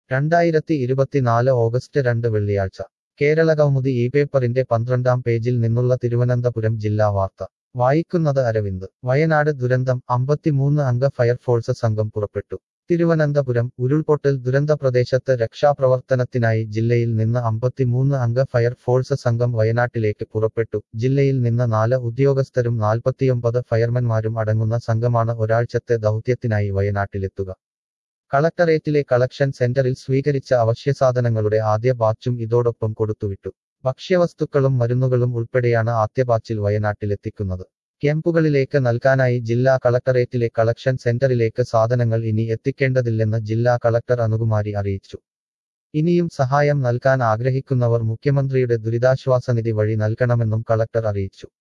രണ്ടായിരത്തി ഇരുപത്തിനാല് ഓഗസ്റ്റ് രണ്ട് വെള്ളിയാഴ്ച കേരളകൗമുദി ഈ പേപ്പറിന്റെ പന്ത്രണ്ടാം പേജിൽ നിന്നുള്ള തിരുവനന്തപുരം ജില്ലാ വാർത്ത വായിക്കുന്നത് അരവിന്ദ് വയനാട് ദുരന്തം അമ്പത്തിമൂന്ന് അംഗ ഫയർഫോഴ്സ് സംഘം പുറപ്പെട്ടു തിരുവനന്തപുരം ഉരുൾപൊട്ടൽ ദുരന്ത പ്രദേശത്ത് രക്ഷാപ്രവർത്തനത്തിനായി ജില്ലയിൽ നിന്ന് അമ്പത്തിമൂന്ന് അംഗ ഫയർഫോഴ്സ് സംഘം വയനാട്ടിലേക്ക് പുറപ്പെട്ടു ജില്ലയിൽ നിന്ന് നാല് ഉദ്യോഗസ്ഥരും നാൽപ്പത്തിയൊമ്പത് ഫയർമാൻമാരും അടങ്ങുന്ന സംഘമാണ് ഒരാഴ്ചത്തെ ദൗത്യത്തിനായി വയനാട്ടിലെത്തുക കളക്ടറേറ്റിലെ കളക്ഷൻ സെന്ററിൽ സ്വീകരിച്ച അവശ്യസാധനങ്ങളുടെ ആദ്യ ബാച്ചും ഇതോടൊപ്പം കൊടുത്തുവിട്ടു ഭക്ഷ്യവസ്തുക്കളും മരുന്നുകളും ഉൾപ്പെടെയാണ് ആദ്യ ബാച്ചിൽ വയനാട്ടിലെത്തിക്കുന്നത് ക്യാമ്പുകളിലേക്ക് നൽകാനായി ജില്ലാ കളക്ടറേറ്റിലെ കളക്ഷൻ സെന്ററിലേക്ക് സാധനങ്ങൾ ഇനി എത്തിക്കേണ്ടതില്ലെന്ന് ജില്ലാ കളക്ടർ അനുകുമാരി അറിയിച്ചു ഇനിയും സഹായം നൽകാൻ ആഗ്രഹിക്കുന്നവർ മുഖ്യമന്ത്രിയുടെ ദുരിതാശ്വാസ നിധി വഴി നൽകണമെന്നും കളക്ടർ അറിയിച്ചു